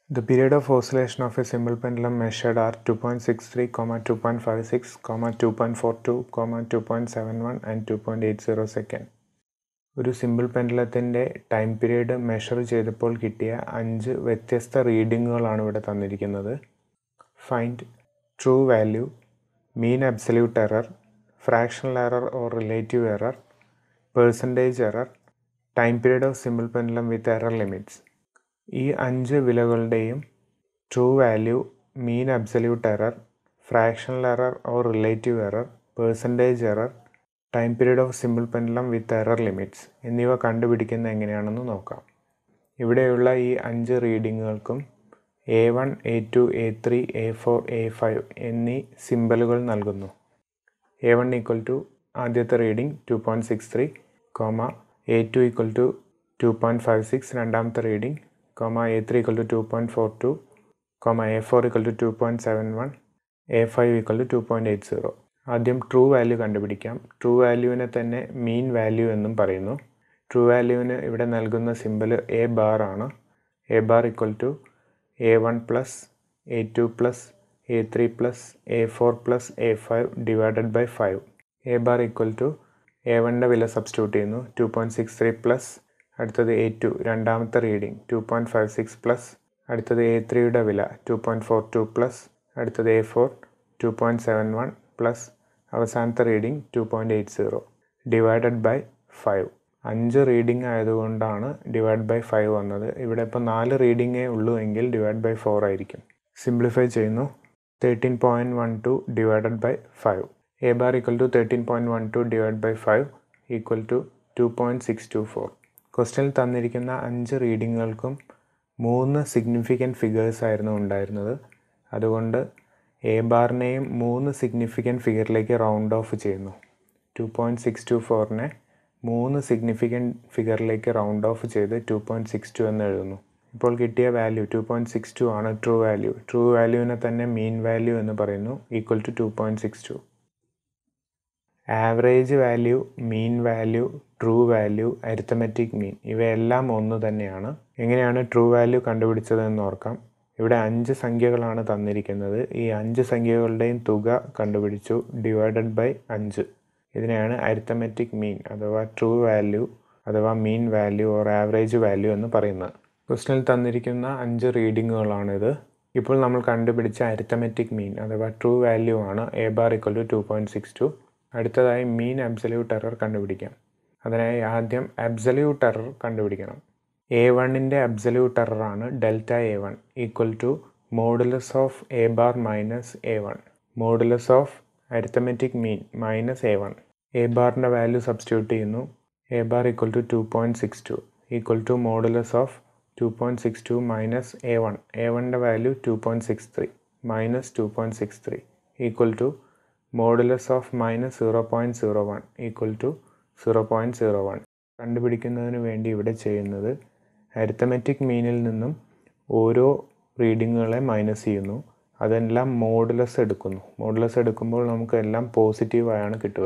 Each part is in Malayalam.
The period of oscillation of a simple pendulum measured are 2.63, 2.56, 2.42, 2.71 and 2.80 second. ഒരു സിമ്പിൾ പെൻഡലത്തിൻ്റെ ടൈം പീരീഡ് മെഷർ ചെയ്തപ്പോൾ കിട്ടിയ അഞ്ച് വ്യത്യസ്ത റീഡിങ്ങുകളാണ് ഇവിടെ തന്നിരിക്കുന്നത് find true value mean absolute error fractional error or relative error percentage error time period of simple pendulum with error limits ഈ അഞ്ച് വിലകളുടെയും true value mean absolute error fractional error or relative error percentage error time period of simple pendulum with error limits എന്നിവ കണ്ടുപിടിക്കുന്നത് എങ്ങനെയാണെന്ന് നോക്കാം ഇവിടെയുള്ള ഈ അഞ്ച് റീഡിങ്ങുകൾക്കും a one A two a three a four a five എന്നീ സിമ്പലുകൾ നൽകുന്നു എ വൺ ഈക്വൽ ടു ആദ്യത്തെ reading two point six three comma a two equal to two point five six രണ്ടാമത്തെ reading comma a three equal to two point four two comma a four equal to two point seven one a five equal to two point eight zero ആദ്യം ട്രൂ വാല്യൂ കണ്ടുപിടിക്കാം ട്രൂ വാല്യൂവിനെ തന്നെ മീൻ വാല്യൂ എന്നും പറയുന്നു ട്രൂ വാല്യൂവിന് ഇവിടെ നൽകുന്ന സിമ്പിൾ എ ബാർ ആണ് A bar equal to a one plus a two plus a three plus a four plus a five divided by five a bar equal to a വണ്ണിൻ്റെ വില സബ്സ്റ്റിറ്റ്യൂട്ട് ചെയ്യുന്നു two point six three plus അടുത്തത് എ ടു രണ്ടാമത്തെ reading two point five six plus അടുത്തത് എ ത്രീയുടെ വില two point four two plus അടുത്തത് a four two point seven one plus അവസാനത്തെ reading two point eight zero divided by five അഞ്ച് റീഡിംഗ് ആയതുകൊണ്ടാണ് ഡിവൈഡ് ബൈ ഫൈവ് വന്നത് ഇവിടെ ഇപ്പോൾ നാല് റീഡിങ്ങേ ഉള്ളൂ എങ്കിൽ ഡിവൈഡ് ബൈ ഫോർ ആയിരിക്കും സിംപ്ലിഫൈ ചെയ്യുന്നു thirteen point one two divided by five a bar equal to thirteen point one two divide by five equal to two point six two four ക്വസ്റ്റ്യനിൽ തന്നിരിക്കുന്ന അഞ്ച് റീഡിങ്ങുകൾക്കും മൂന്ന് സിഗ്നിഫിക്കൻറ്റ് ഫിഗേഴ്സ് ആയിരുന്നു ഉണ്ടായിരുന്നത് അതുകൊണ്ട് എ ബാറിനെയും മൂന്ന് സിഗ്നിഫിക്കൻറ്റ് ഫിഗറിലേക്ക് റൗണ്ട് ഓഫ് ചെയ്യുന്നു ടു പോയിൻറ്റ് സിക്സ് ടു ഫോറിനെ മൂന്ന് സിഗ്നിഫിക്കൻറ്റ് ഫിഗറിലേക്ക് റൗണ്ട് ഓഫ് ചെയ്ത് ടു പോയിൻറ്റ് സിക്സ് ടു എന്ന് എഴുതുന്നു ഇപ്പോൾ കിട്ടിയ value two point six two ആണ് ട്രൂ വാല്യൂ ട്രൂ വാല്യൂവിനെ തന്നെ മീൻ വാല്യൂ എന്ന് പറയുന്നു equal to two point six two average value mean value true value arithmetic mean ഇവയെല്ലാം ഒന്ന് തന്നെയാണ് എങ്ങനെയാണ് ട്രൂ വാല്യൂ കണ്ടുപിടിച്ചതെന്ന് ഓർക്കാം ഇവിടെ അഞ്ച് സംഖ്യകളാണ് തന്നിരിക്കുന്നത് ഈ അഞ്ച് സംഖ്യകളുടെയും തുക കണ്ടുപിടിച്ചു ഡിവൈഡഡ് ബൈ അഞ്ച് ഇതിനെയാണ് അരിത്തമെറ്റിക് മീൻ അഥവാ ട്രൂ വാല്യൂ അഥവാ mean value or average value എന്ന് പറയുന്നത് ക്വസ്റ്റനിൽ തന്നിരിക്കുന്ന അഞ്ച് റീഡിങ്ങുകളാണിത് ഇപ്പോൾ നമ്മൾ കണ്ടുപിടിച്ച അരിത്തമെറ്റിക് മീൻ അഥവാ ട്രൂ വാല്യൂ ആണ് A bar equal to two point six two അടുത്തതായി മീൻ അബ്സല്യൂട്ട് എറർ കണ്ടുപിടിക്കാം അതിനായി ആദ്യം അബ്സല്യൂട്ട് എറർ കണ്ടുപിടിക്കണം എ വണ്ണിൻ്റെ അബ്സല്യൂട്ട് എററാണ് delta a one equal to modulus of a bar minus a one modulus of arithmetic mean minus a one a ബാറിൻ്റെ വാല്യൂ സബ്സ്റ്റിറ്റ്യൂട്ട് ചെയ്യുന്നു a bar equal to two point six two equal to modulus of two point six two minus a one a വണ്ണിൻ്റെ value two point six three minus two point six three equal to modulus of minus zero point zero one equal to zero point zero one കണ്ടുപിടിക്കുന്നതിന് വേണ്ടി ഇവിടെ ചെയ്യുന്നത് അരിത്തമെറ്റിക് മീനിൽ നിന്നും ഓരോ റീഡിങ്ങുകളെ മൈനസ് ചെയ്യുന്നു അതെല്ലാം മോഡുലസ് എടുക്കുന്നു മോഡുലസ് എടുക്കുമ്പോൾ നമുക്ക് എല്ലാം പോസിറ്റീവായാണ് കിട്ടുക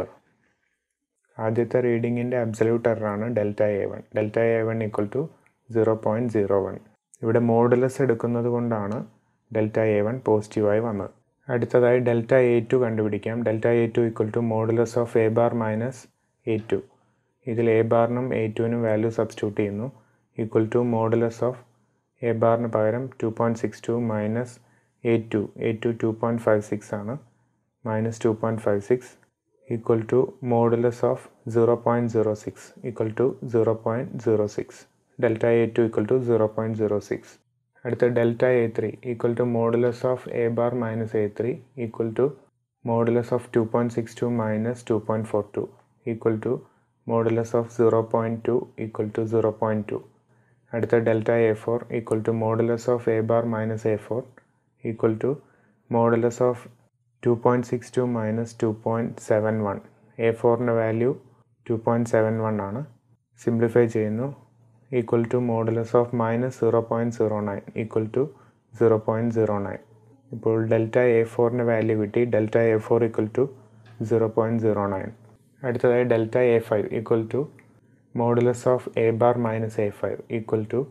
ആദ്യത്തെ റീഡിങ്ങിൻ്റെ അബ്സല്യൂട്ട് എററാണ് delta a one delta a one equal to zero point zero one ഇവിടെ മോഡുലസ് എടുക്കുന്നത് കൊണ്ടാണ് ഡെൽറ്റ എ വൺ പോസിറ്റീവായി വന്നത് അടുത്തതായി ഡെൽറ്റ എ ടു കണ്ടുപിടിക്കാം delta a two equal to modulus of a bar minus a two ഇതിൽ എ ബാറിനും എ ടുവിനും വാല്യൂ സബ്സ്റ്റിറ്റ്യൂട്ട് ചെയ്യുന്നു equal to modulus of a ബാറിന് പകരം two point six two minus a two a two two point five six ആണ് minus two point five six equal to modulus of zero point zero six equal to zero point zero six delta a two equal to zero point zero six അടുത്ത delta a three equal to modulus of a bar minus a three equal to modulus of two point six two minus two point four two equal to modulus of zero point two equal to zero point to അടുത്ത delta a four equal to modulus of a bar minus a four equal to modulus of two point six two minus two point seven one a ഫോറിൻ്റെ value two point seven one ആണ് സിംപ്ലിഫൈ ചെയ്യുന്നു equal to modulus of minus zero point zero nine equal to zero point zero nine ഇപ്പോൾ ഡെൽറ്റ എ ഫോറിൻ്റെ വാല്യൂ കിട്ടി delta a four equal to zero point zero nine അടുത്തതായി delta a five equal to modulus of a bar minus a five equal to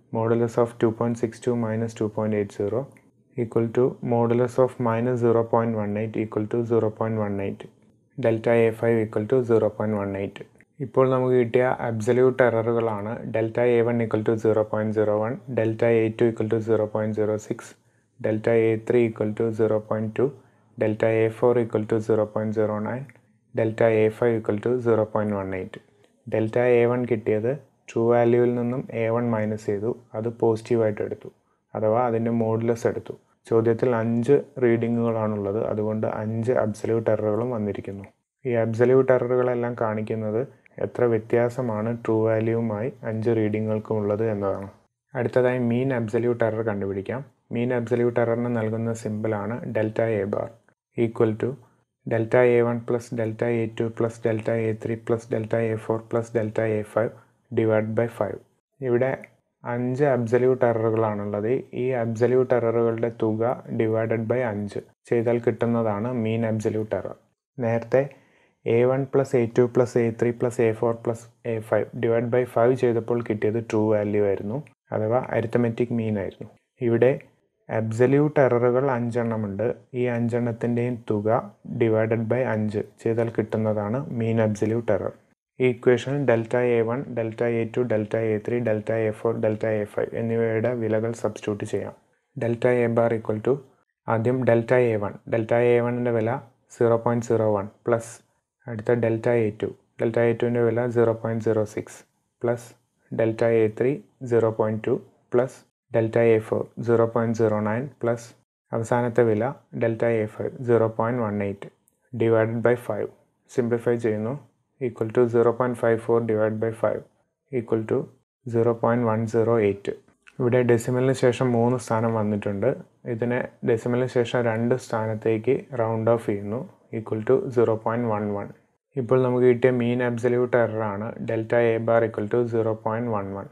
modulus of two point six two minus two point eight zero equal to modulus of minus zero point one eight equal to zero point one eight delta a five equal to zero point one eight ഇപ്പോൾ നമുക്ക് കിട്ടിയ അബ്സല്യൂട്ട് എററുകളാണ് delta a one equal to zero point zero one delta a two equal to zero point zero six delta a three equal to zero point two delta a four equal to zero point zero nine delta a five equal to zero point one eight delta a one കിട്ടിയത് ട്രൂ വാല്യൂവിൽ നിന്നും എ വൺ മൈനസ് ചെയ്തു അത് പോസിറ്റീവായിട്ട് എടുത്തു അഥവാ അതിൻ്റെ മോഡുലസ് എടുത്തു ചോദ്യത്തിൽ അഞ്ച് റീഡിങ്ങുകളാണുള്ളത് അതുകൊണ്ട് അഞ്ച് അബ്സല്യൂട്ട് എററുകളും വന്നിരിക്കുന്നു ഈ അബ്സല്യൂട്ട് എററുകളെല്ലാം കാണിക്കുന്നത് എത്ര വ്യത്യാസമാണ് ട്രൂ വാല്യൂവുമായി അഞ്ച് റീഡിങ്ങുകൾക്കും ഉള്ളത് എന്നതാണ് അടുത്തതായി മീൻ അബ്സല്യൂട്ട് എറർ കണ്ടുപിടിക്കാം മീൻ അബ്സല്യൂട്ട് എററിന് നൽകുന്ന സിമ്പിളാണ് delta A bar equal to delta a one plus delta a two plus delta a three plus delta a four plus delta a five divide by five ഇവിടെ അഞ്ച് അബ്സല്യൂട്ട് എററുകളാണുള്ളത് ഈ അബ്സല്യൂട്ട് എററുകളുടെ തുക ഡിവൈഡഡ് ബൈ അഞ്ച് ചെയ്താൽ കിട്ടുന്നതാണ് മീൻ അബ്സല്യൂട്ട് എറർ നേരത്തെ a one plus a two plus a three plus a four plus a five divide by five ചെയ്തപ്പോൾ കിട്ടിയത് ട്രൂ വാല്യൂ ആയിരുന്നു അഥവാ അരിത്തമെറ്റിക് മീൻ ആയിരുന്നു ഇവിടെ അബ്സല്യൂട്ട് എററുകൾ അഞ്ചെണ്ണമുണ്ട് ഈ അഞ്ചെണ്ണത്തിൻ്റെയും തുക ഡിവൈഡഡ് ബൈ അഞ്ച് ചെയ്താൽ കിട്ടുന്നതാണ് മീൻ അബ്സല്യൂട്ട് എറർ ഈ ഇക്വേഷനിൽ delta a one delta a two delta a three delta a four delta a five എന്നിവയുടെ വിലകൾ സബ്സ്റ്റിറ്റ്യൂട്ട് ചെയ്യാം delta A bar equal to ആദ്യം delta a one delta a വണ്ണിൻ്റെ വില zero point zero one plus അടുത്ത delta a two delta a ടുവിൻ്റെ വില zero point zero six plus delta a three zero point two plus delta a four zero point zero nine plus അവസാനത്തെ വില delta a five zero point one eight divided by five simplify ചെയ്യുന്നു equal to zero point five four divide by five equal to zero point one zero eight ഇവിടെ ഡെസിമലിന് ശേഷം മൂന്ന് സ്ഥാനം വന്നിട്ടുണ്ട് ഇതിനെ ഡെസിമലിന് ശേഷം രണ്ട് സ്ഥാനത്തേക്ക് റൗണ്ട് ഓഫ് ചെയ്യുന്നു equal to zero point one one ഇപ്പോൾ നമുക്ക് കിട്ടിയ മീൻ അബ്സല്യൂട്ട് എററാണ് delta A bar equal to zero point one one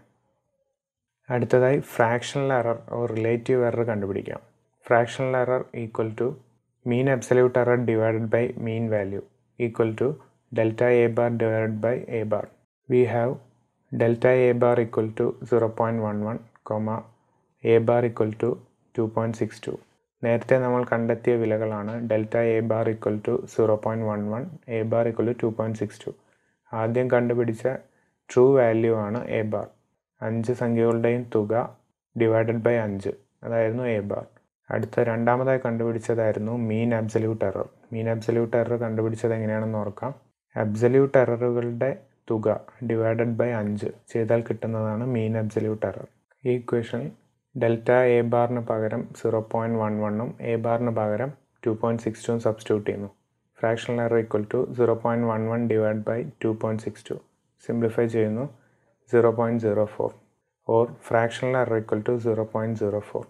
അടുത്തതായി fractional error or relative error കണ്ടുപിടിക്കാം fractional error equal to mean absolute error divided by mean value equal to delta a bar divided by a bar. We have delta a bar equal to 0.11, comma a bar equal to 2.62. നേരത്തെ നമ്മൾ കണ്ടെത്തിയ വിലകളാണ് delta A bar equal to zero point one one a bar equal to two point six two ആദ്യം കണ്ടുപിടിച്ച ട്രൂ വാല്യൂ ആണ് എ ബാർ അഞ്ച് സംഖ്യകളുടെയും തുക ഡിവൈഡഡ് ബൈ അഞ്ച് അതായിരുന്നു എ ബാർ അടുത്ത രണ്ടാമതായി കണ്ടുപിടിച്ചതായിരുന്നു mean absolute error mean absolute error കണ്ടുപിടിച്ചത് എങ്ങനെയാണെന്ന് ഓർക്കാം അബ്സല്യൂട്ട് എററുകളുടെ തുക ഡിവൈഡഡ് ബൈ അഞ്ച് ചെയ്താൽ കിട്ടുന്നതാണ് മീൻ അബ്സല്യൂട്ട് എറർ ഈ ഇക്വേഷനിൽ ഡെൽറ്റ എ ബാറിന് പകരം സീറോ പോയിൻറ്റ് വൺ വണ്ണും എ ബാറിന് പകരം ടു പോയിൻറ്റ് സിക്സ് ടുവും സബ്സ്റ്റിറ്റ്യൂട്ട് ചെയ്യുന്നു fractional error equal to zero point one one divide by two point six two simplify ചെയ്യുന്നു zero point zero four or fractional error equal to zero point zero four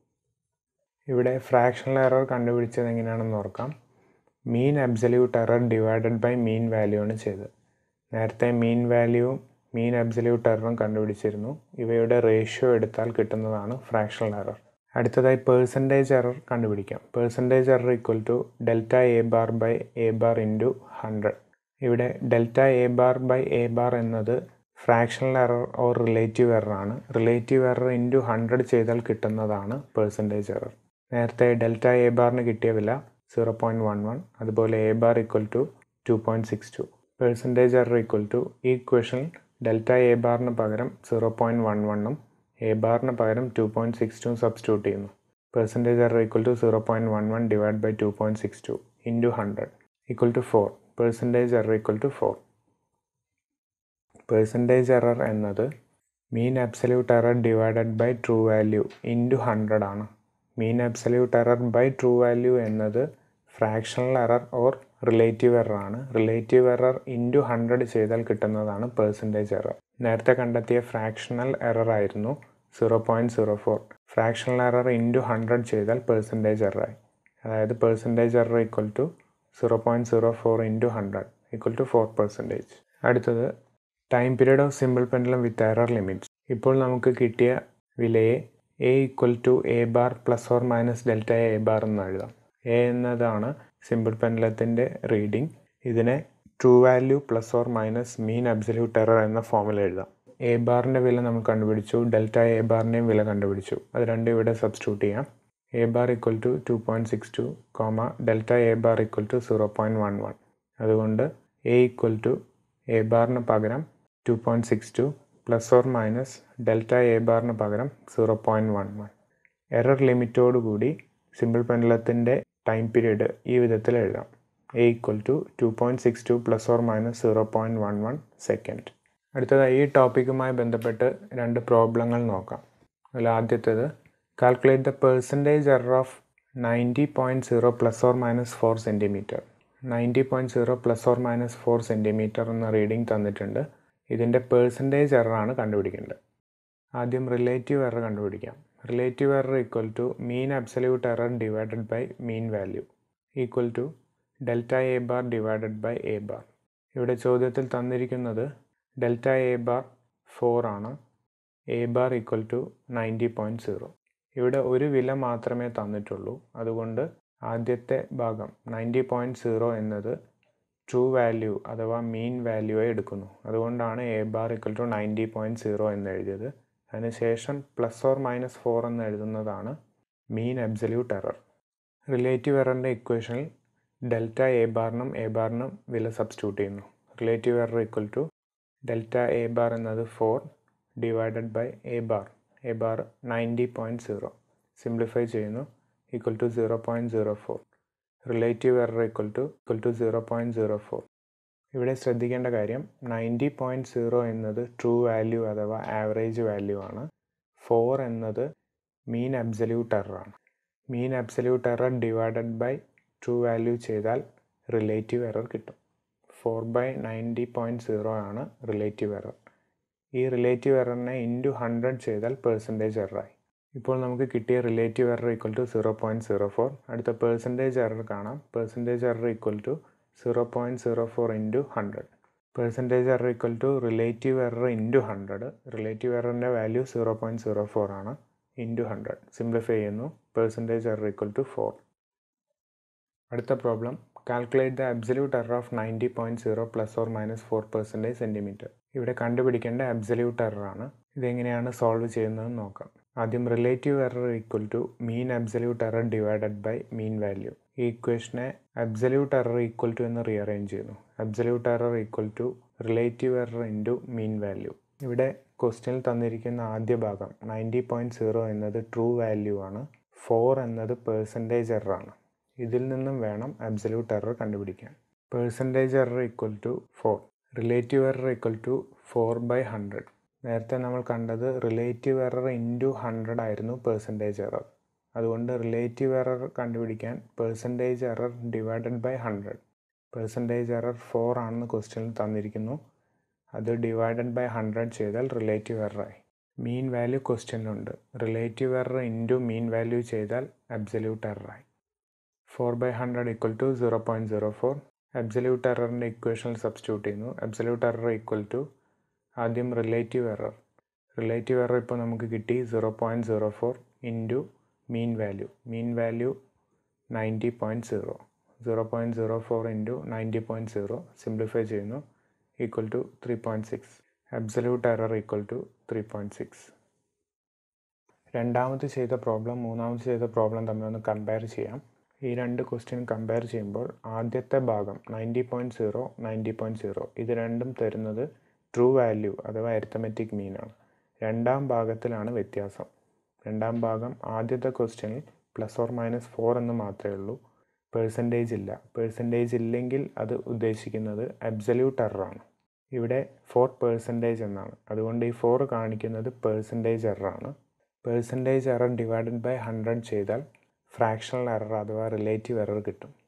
ഇവിടെ ഫ്രാക്ഷണൽ എറർ കണ്ടുപിടിച്ചത് എങ്ങനെയാണെന്ന് ഓർക്കാം mean absolute error divided by mean value ആണ് ചെയ്തത് നേരത്തെ മീൻ വാല്യൂവും മീൻ അബ്സല്യൂട്ട് എററും കണ്ടുപിടിച്ചിരുന്നു ഇവയുടെ റേഷ്യോ എടുത്താൽ കിട്ടുന്നതാണ് ഫ്രാക്ഷണൽ എറർ അടുത്തതായി പേഴ്സൻറ്റേജ് എറർ കണ്ടുപിടിക്കാം percentage error equal to delta A bar by A bar into hundred ഇവിടെ delta A bar by A bar എന്നത് fractional error or relative error ആണ് റിലേറ്റീവ് എറർ ഇൻറ്റു ഹൺഡ്രഡ് ചെയ്താൽ കിട്ടുന്നതാണ് പേഴ്സൻറ്റേജ് എറർ നേരത്തെ ഡെൽറ്റ എ ബാറിന് കിട്ടിയ വില സീറോ പോയിൻറ്റ് വൺ വൺ അതുപോലെ A bar equal to two point six two percentage error equal to ഈ ഇക്വേഷനിൽ ഡെൽറ്റ എ ബാറിന് പകരം സീറോ പോയിൻറ്റ് വൺ വണ്ണും എ ബാറിന് പകരം two point six two substitute ചെയ്യുന്നു percentage error equal to zero point one one divide by two point six two into hundred equal to four percentage error equal to four percentage error എന്നത് mean absolute error divided by true value into hundred ആണ് mean absolute error by true value എന്നത് fractional error or relative error ആണ് റിലേറ്റീവ് എറർ ഇൻറ്റു ഹൺഡ്രഡ് ചെയ്താൽ കിട്ടുന്നതാണ് പെർസെൻറ്റേജ് എറർ നേരത്തെ കണ്ടെത്തിയ ഫ്രാക്ഷണൽ എറർ ആയിരുന്നു zero point zero four fractional error into hundred ചെയ്താൽ പെർസെൻറ്റേജ് എററായി അതായത് percentage error equal to zero point zero four into hundred equal to four percentage അടുത്തത് time period of simple pendulum with error limits ഇപ്പോൾ നമുക്ക് കിട്ടിയ വിലയെ A equal to A bar plus or minus delta A bar എന്ന് എഴുതാം എ എന്നതാണ് സിമ്പിൾ പെൻഡലത്തിൻ്റെ റീഡിംഗ് ഇതിനെ true value plus or minus mean absolute error എന്ന ഫോമിൽ എഴുതാം എ ബാറിൻ്റെ വില നമ്മൾ കണ്ടുപിടിച്ചു ഡെൽറ്റ എ ബാറിൻ്റെയും വില കണ്ടുപിടിച്ചു അത് രണ്ടും ഇവിടെ സബ്സ്റ്റിറ്റ്യൂട്ട് ചെയ്യാം A bar equal to two point six two comma delta A bar equal to zero point one one അതുകൊണ്ട് എ ഈക്വൽ ടു എ ബാറിന് പകരം two point six two plus or minus delta A ബാറിന് പകരം zero point one one error ലിമിറ്റോടുകൂടി സിമ്പിൾ പെൻഡലത്തിൻ്റെ ടൈം പീരീഡ് ഈ വിധത്തിൽ എഴുതാം A equal to two point six two plus or minus zero point one one second അടുത്തതായി ഈ ടോപ്പിക്കുമായി ബന്ധപ്പെട്ട് രണ്ട് പ്രോബ്ലങ്ങൾ നോക്കാം അതിൽ ആദ്യത്തേത് calculate the percentage error of ninety point zero plus or minus four centimetre ninety point zero plus or minus four centimetre എന്ന റീഡിംഗ് തന്നിട്ടുണ്ട് ഇതിൻ്റെ പെർസെൻറ്റേജ് എററാണ് കണ്ടുപിടിക്കേണ്ടത് ആദ്യം റിലേറ്റീവ് എറർ കണ്ടുപിടിക്കാം relative error equal to mean absolute error divided by mean value equal to delta A bar divided by A bar ഇവിടെ ചോദ്യത്തിൽ തന്നിരിക്കുന്നത് ഡെൽറ്റ എ ബാർ ഫോർ ആണ് A bar equal to ninety point zero ഇവിടെ ഒരു വില മാത്രമേ തന്നിട്ടുള്ളൂ അതുകൊണ്ട് ആദ്യത്തെ ഭാഗം നയൻറ്റി പോയിൻറ്റ് സീറോ എന്നത് ട്രൂ വാല്യൂ അഥവാ മീൻ വാല്യൂയെ എടുക്കുന്നു അതുകൊണ്ടാണ് A bar equal to ninety point zero എന്ന് എഴുതിയത് അതിനുശേഷം പ്ലസ് ഓർ മൈനസ് ഫോർ എന്ന് എഴുതുന്നതാണ് മീൻ അബ്സല്യൂട്ട് എറർ റിലേറ്റീവ് എററിൻ്റെ ഇക്വേഷനിൽ ഡെൽറ്റ എ ബാറിനും എ ബാറിനും വില സബ്സ്റ്റിറ്റ്യൂട്ട് ചെയ്യുന്നു relative error equal to delta A bar എന്നത് four divided by A bar A bar ninety point zero simplify ചെയ്യുന്നു equal to zero point zero four relative error equal to equal to zero point zero four ഇവിടെ ശ്രദ്ധിക്കേണ്ട കാര്യം നയൻറ്റി പോയിൻറ്റ് സീറോ എന്നത് ട്രൂ വാല്യൂ അഥവാ ആവറേജ് വാല്യൂ ആണ് ഫോർ എന്നത് മീൻ അബ്സല്യൂട്ട് എറർ ആണ് mean absolute error divided by true value ചെയ്താൽ റിലേറ്റീവ് എറർ കിട്ടും four by ninety point zero ആണ് റിലേറ്റീവ് എറർ ഈ റിലേറ്റീവ് എററിനെ ഇൻറ്റു ഹൺഡ്രഡ് ചെയ്താൽ പെർസെൻറ്റേജ് എററായി ഇപ്പോൾ നമുക്ക് കിട്ടിയ relative error equal to zero point zero four അടുത്ത പെർസെൻറ്റേജ് എറർ കാണാം percentage error equal to zero point zero four into hundred percentage error equal to relative error into hundred relative എററിൻ്റെ value zero point zero four ആണ് ഇൻറ്റു ഹൺഡ്രഡ് സിംപ്ലിഫൈ ചെയ്യുന്നു percentage error equal to four അടുത്ത problem calculate the absolute error of ninety point zero plus or minus four percentage centimetre ഇവിടെ കണ്ടുപിടിക്കേണ്ട അബ്സല്യൂട്ട് എറർ ആണ് ഇതെങ്ങനെയാണ് സോൾവ് ചെയ്യുന്നതെന്ന് നോക്കാം ആദ്യം relative error equal to mean absolute error divided by mean value ഈ ഇക്വേഷനെ അബ്സല്യൂട്ട് എറർ ഈക്വൽ ടു എന്ന് റീഅറേഞ്ച് ചെയ്യുന്നു absolute error equal to relative error into mean value ഇവിടെ ക്വസ്റ്റ്യനിൽ തന്നിരിക്കുന്ന ആദ്യ ഭാഗം നയൻറ്റി പോയിൻറ്റ് സീറോ എന്നത് ട്രൂ വാല്യൂ ആണ് ഫോർ എന്നത് പേഴ്സൻറ്റേജ് എറർ ആണ് ഇതിൽ നിന്നും വേണം അബ്സല്യൂട്ട് എറർ കണ്ടുപിടിക്കാൻ percentage error equal to four relative error equal to four by hundred നേരത്തെ നമ്മൾ കണ്ടത് റിലേറ്റീവ് എറർ ഇൻറ്റു ഹൺഡ്രഡ് ആയിരുന്നു പേഴ്സൻറ്റേജ് എറർ അതുകൊണ്ട് റിലേറ്റീവ് എറർ കണ്ടുപിടിക്കാൻ percentage error divided by hundred percentage error four ആണെന്ന് ക്വസ്റ്റ്യനിൽ തന്നിരിക്കുന്നു അത് ഡിവൈഡഡ് ബൈ ഹൺഡ്രഡ് ചെയ്താൽ റിലേറ്റീവ് എററായി മീൻ വാല്യൂ ക്വസ്റ്റ്യനിലുണ്ട് relative error into mean value ചെയ്താൽ അബ്സല്യൂട്ട് എററായി four by hundred equal to zero point zero four absolute എററിൻ്റെ ഇക്വേഷനിൽ സബ്സ്റ്റിറ്റ്യൂട്ട് ചെയ്യുന്നു അബ്സല്യൂട്ട് എറർ ഈക്വൽ ടു ആദ്യം റിലേറ്റീവ് എറർ റിലേറ്റീവ് എറർ ഇപ്പോൾ നമുക്ക് കിട്ടി zero point zero four into mean value mean value ninety point zero zero point zero four into ninety point zero simplify ചെയ്യുന്നു equal to three point six absolute error equal to three point six രണ്ടാമത് ചെയ്ത പ്രോബ്ലം മൂന്നാമത് ചെയ്ത പ്രോബ്ലം തമ്മിലൊന്ന് കമ്പയർ ചെയ്യാം ഈ രണ്ട് ക്വസ്റ്റ്യൻ കമ്പയർ ചെയ്യുമ്പോൾ ആദ്യത്തെ ഭാഗം ninety point zero ninety point zero ഇത് രണ്ടും തരുന്നത് ട്രൂ വാല്യൂ അഥവാ അരിത്തമെറ്റിക് മീനാണ് രണ്ടാം ഭാഗത്തിലാണ് വ്യത്യാസം രണ്ടാം ഭാഗം ആദ്യത്തെ ക്വസ്റ്റ്യനിൽ പ്ലസ് ഓർ മൈനസ് ഫോർ എന്ന് മാത്രമേ ഉള്ളൂ പേഴ്സൻറ്റേജ് ഇല്ല പേഴ്സൻറ്റേജ് ഇല്ലെങ്കിൽ അത് ഉദ്ദേശിക്കുന്നത് അബ്സല്യൂട്ട് എററാണ് ഇവിടെ ഫോർ പേഴ്സൻറ്റേജ് എന്നാണ് അതുകൊണ്ട് ഈ ഫോർ കാണിക്കുന്നത് പേഴ്സൻറ്റേജ് എററാണ് percentage error divided by hundred ചെയ്താൽ ഫ്രാക്ഷണൽ എറർ അഥവാ റിലേറ്റീവ് എറർ കിട്ടും